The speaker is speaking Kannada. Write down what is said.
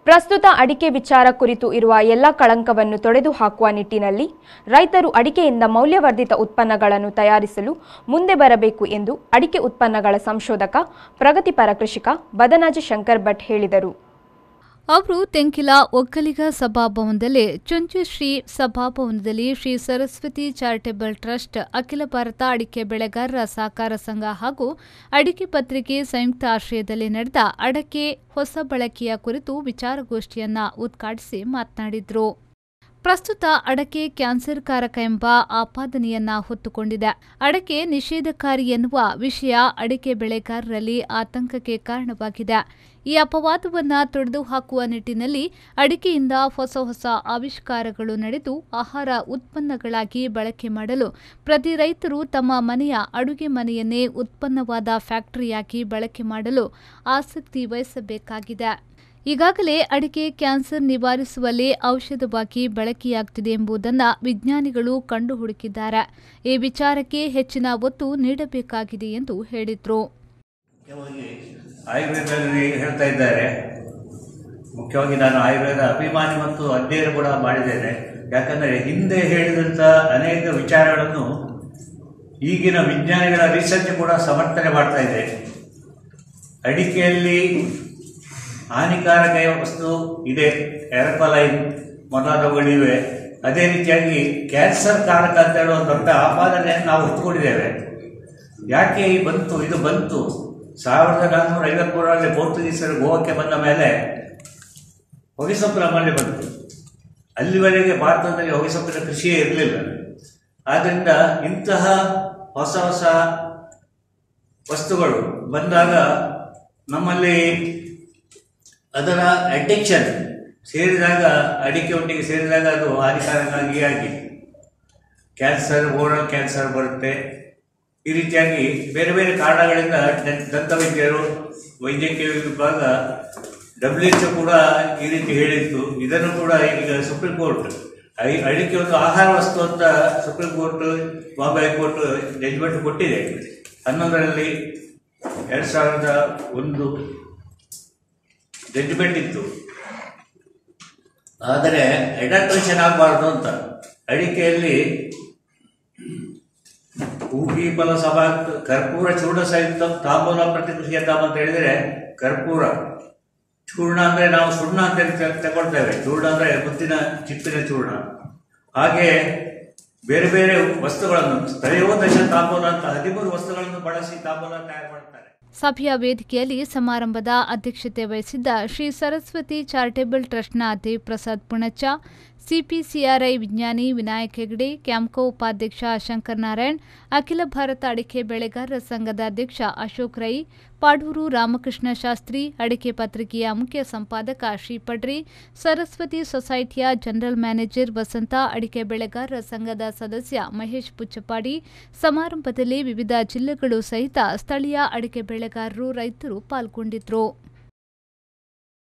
ಪ್ರಸ್ತುತ ಅಡಿಕೆ ವಿಚಾರ ಕುರಿತು ಇರುವ ಎಲ್ಲ ಕಳಂಕವನ್ನು ತೊಡೆದು ಹಾಕುವ ನಿಟ್ಟಿನಲ್ಲಿ ರೈತರು ಅಡಿಕೆಯಿಂದ ಮೌಲ್ಯವರ್ಧಿತ ಉತ್ಪನ್ನಗಳನ್ನು ತಯಾರಿಸಲು ಮುಂದೆ ಬರಬೇಕು ಎಂದು ಅಡಿಕೆ ಉತ್ಪನ್ನಗಳ ಸಂಶೋಧಕ ಪ್ರಗತಿಪರ ಕೃಷಿಕ ಬದನಾಜಿ ಶಂಕರ್ ಭಟ್ ಹೇಳಿದರು ಅವರು ತೆಂಕಿಲ ಒಕ್ಕಲಿಗ ಸಭಾಭವನದಲ್ಲಿ ಚುಂಚು ಶ್ರೀ ಸಭಾಭವನದಲ್ಲಿ ಶ್ರೀ ಸರಸ್ವತಿ ಚಾರಿಟೇಬಲ್ ಟ್ರಸ್ಟ್ ಅಖಿಲ ಭಾರತ ಅಡಿಕೆ ಬೆಳೆಗಾರರ ಸಹಕಾರ ಸಂಘ ಹಾಗೂ ಅಡಿಕೆ ಪತ್ರಿಕೆ ಸಂಯುಕ್ತ ಆಶ್ರಯದಲ್ಲಿ ನಡೆದ ಅಡಕೆ ಹೊಸ ಬಳಕೆಯ ಕುರಿತು ವಿಚಾರಗೋಷ್ಠಿಯನ್ನ ಉದ್ಘಾಟಿಸಿ ಮಾತನಾಡಿದರು ಪ್ರಸ್ತುತ ಅಡಕೆ ಕ್ಯಾನ್ಸರ್ಕಾರಕ ಎಂಬ ಆಪಾದನೆಯನ್ನ ಹೊತ್ತುಕೊಂಡಿದೆ ಅಡಕೆ ನಿಷೇಧಕಾರಿ ಎನ್ನುವ ವಿಷಯ ಅಡಿಕೆ ಬೆಳೆಗಾರರಲ್ಲಿ ಆತಂಕಕ್ಕೆ ಕಾರಣವಾಗಿದೆ ಈ ಅಪವಾದವನ್ನ ತೊಡೆದು ಹಾಕುವ ನಿಟ್ಟಿನಲ್ಲಿ ಅಡಿಕೆಯಿಂದ ಹೊಸ ಹೊಸ ಆವಿಷ್ಕಾರಗಳು ನಡೆದು ಆಹಾರ ಉತ್ಪನ್ನಗಳಾಗಿ ಬಳಕೆ ಮಾಡಲು ಪ್ರತಿ ರೈತರು ತಮ್ಮ ಮನೆಯ ಅಡುಗೆ ಮನೆಯನ್ನೇ ಉತ್ಪನ್ನವಾದ ಫ್ಯಾಕ್ಟರಿಯಾಗಿ ಬಳಕೆ ಮಾಡಲು ಆಸಕ್ತಿ ವಹಿಸಬೇಕಾಗಿದೆ ಈಗಾಗಲೇ ಅಡಿಕೆ ಕ್ಯಾನ್ಸರ್ ನಿವಾರಿಸುವಲ್ಲಿ ಔಷಧವಾಗಿ ಬಳಕೆಯಾಗುತ್ತಿದೆ ಎಂಬುದನ್ನು ವಿಜ್ಞಾನಿಗಳು ಕಂಡು ಹುಡುಕಿದ್ದಾರೆ ಈ ವಿಚಾರಕ್ಕೆ ಹೆಚ್ಚಿನ ಒತ್ತು ನೀಡಬೇಕಾಗಿದೆ ಎಂದು ಹೇಳಿದರು ಮುಖ್ಯವಾಗಿ ಆಯುರ್ವೇದದಲ್ಲಿ ಹೇಳ್ತಾ ಇದ್ದಾರೆ ಮುಖ್ಯವಾಗಿ ನಾನು ಆಯುರ್ವೇದ ಅಭಿಮಾನಿ ಮತ್ತು ಅಧ್ಯಯನ ಕೂಡ ಮಾಡಿದ್ದೇನೆ ಯಾಕಂದರೆ ಹಿಂದೆ ಹೇಳಿದಂಥ ಅನೇಕ ವಿಚಾರಗಳನ್ನು ಈಗಿನ ವಿಜ್ಞಾನಿಗಳ ರಿಸರ್ಚ್ ಕೂಡ ಸಮರ್ಥನೆ ಮಾಡ್ತಾ ಇದೆ ಅಡಿಕೆಯಲ್ಲಿ ಹಾನಿಕಾರಕ ವಸ್ತು ಇದೆ ಎರಕೊಲೈನ್ ಮೊದಲಾದವುಗಳಿವೆ ಅದೇ ರೀತಿಯಾಗಿ ಕ್ಯಾನ್ಸರ್ ಕಾರಕ ಅಂತ ಹೇಳುವ ದೊಡ್ಡ ಆಪಾದನೆಯನ್ನು ನಾವು ಹೊತ್ತುಕೊಂಡಿದ್ದೇವೆ ಯಾಕೆ ಈ ಬಂತು ಇದು ಬಂತು ಸಾವಿರದ ನಾನ್ನೂರ ಐವತ್ಮೂರರಲ್ಲಿ ಪೋರ್ಚುಗೀಸರು ಗೋವಾಕ್ಕೆ ಬಂದ ಮೇಲೆ ಹೊಗೆಸೊಪ್ಪು ನಮ್ಮಲ್ಲಿ ಬಂತು ಅಲ್ಲಿವರೆಗೆ ಭಾರತದಲ್ಲಿ ಹೊಗೆಸೊಪ್ಪಿನ ಕೃಷಿಯೇ ಇರಲಿಲ್ಲ ಆದ್ದರಿಂದ ಇಂತಹ ಹೊಸ ಹೊಸ ವಸ್ತುಗಳು ಬಂದಾಗ ನಮ್ಮಲ್ಲಿ ಅದರ ಅಡಿಕ್ಷನ್ ಸೇರಿದಾಗ ಅಡಿಕೆ ಒಟ್ಟಿಗೆ ಸೇರಿದಾಗ ಅದು ಹಾನಿಕಾರಕವಾಗಿ ಆಗಿ ಕ್ಯಾನ್ಸರ್ ಓರಲ್ ಕ್ಯಾನ್ಸರ್ ಬರುತ್ತೆ ಈ ರೀತಿಯಾಗಿ ಬೇರೆ ಬೇರೆ ಕಾರಣಗಳಿಂದ ದಂತ- ದಂತವೈದ್ಯರು ವೈದ್ಯಕೀಯ ವಿಭಾಗ ಡಬ್ಲ್ಯೂ ಎಚ್ ಕೂಡ ಈ ರೀತಿ ಹೇಳಿತ್ತು ಇದನ್ನು ಕೂಡ ಈಗ ಸುಪ್ರೀಂ ಕೋರ್ಟ್ ಐ- ಅಡಿಕೆ ಒಂದು ಆಹಾರ ವಸ್ತು ಅಂತ Supreme Court Bombay High Court judgment ಕೊಟ್ಟಿದೆ ಹನ್ನೊಂದರಲ್ಲಿ ಎರಡು ಸಾವಿರದ ಒಂದು ಜಡ್ಜ್ಮೆಂಟ್ ಇತ್ತು ಆದರೆ ಎಡಲ್ಟ್ರೇಷನ್ ಆಗಬಾರ್ದು ಅಂತ ಅಡಿಕೆಯಲ್ಲಿ ಹೂಗಿ ಫಲ ಸಭಾ ಕರ್ಪೂರ ಚೂರ್ಣ ಸಹಿತ ತಾಂಬೂಲ ಪ್ರತಿಕೃಷಿಯ ತಾಮ ಅಂತ ಹೇಳಿದರೆ ಕರ್ಪೂರ ಚೂರ್ಣ ಅಂದ್ರೆ ನಾವು ಸುಣ್ಣ ಅಂತ ಹೇಳಿ ತ- ತಗೊಳ್ತೇವೆ ಚೂರ್ಣ ಅಂದ್ರೆ ಮುತ್ತಿನ ಚಿಪ್ಪಿನ ಚೂರ್ಣ ಹಾಗೆ ಬೇರೆ ಬೇರೆ ವಸ್ತುಗಳನ್ನು ತ್ರಯೋದಶ ತಾಂಬೂಲ ಅಂತ ಹದಿಮೂರು ವಸ್ತುಗಳನ್ನು ಬಳಸಿ ತಾಂಬೂಲ ತಯಾರು ಮಾಡ್ತಾರೆ ಸಭೆಯ ವೇದಿಕೆಯಲ್ಲಿ ಸಮಾರಂಭದ ಅಧ್ಯಕ್ಷತೆ ವಹಿಸಿದ್ದ ಶ್ರೀ ಸರಸ್ವತಿ ಚಾರಿಟೇಬಲ್ ಟ್ರಸ್ಟ್ನ ದೇವ್ ಪ್ರಸಾದ್ ಪುಣಚ್ಚ ಸಿಪಿಸಿಆರ್ಐ ವಿಜ್ಞಾನಿ ವಿನಾಯಕ್ ಹೆಗ್ಡೆ ಕ್ಯಾಂಪ್ಕೋ ಉಪಾಧ್ಯಕ್ಷ ಶಂಕರ್ ನಾರಾಯಣ್ ಅಖಿಲ ಭಾರತ ಅಡಿಕೆ ಬೆಳೆಗಾರರ ಸಂಘದ ಅಧ್ಯಕ್ಷ ಅಶೋಕ್ ರೈ ಪಾಡೂರು ರಾಮಕೃಷ್ಣ ಶಾಸ್ತ್ರಿ ಅಡಿಕೆ ಪತ್ರಿಕೆಯ ಮುಖ್ಯ ಸಂಪಾದಕ ಶ್ರೀಪಡ್ರಿ ಸರಸ್ವತಿ ಸೊಸೈಟಿಯ ಜನರಲ್ ಮ್ಯಾನೇಜರ್ ವಸಂತ ಅಡಿಕೆ ಬೆಳೆಗಾರರ ಸಂಘದ ಸದಸ್ಯ ಮಹೇಶ್ ಪುಚ್ಚಪಾಡಿ ಸಮಾರಂಭದಲ್ಲಿ ವಿವಿಧ ಜಿಲ್ಲೆಗಳು ಸಹಿತ ಸ್ಥಳೀಯ ಅಡಿಕೆ ಬೆಳೆಗಾರರು ರೈತರು ಪಾಲ್ಗೊಂಡಿದ್ರು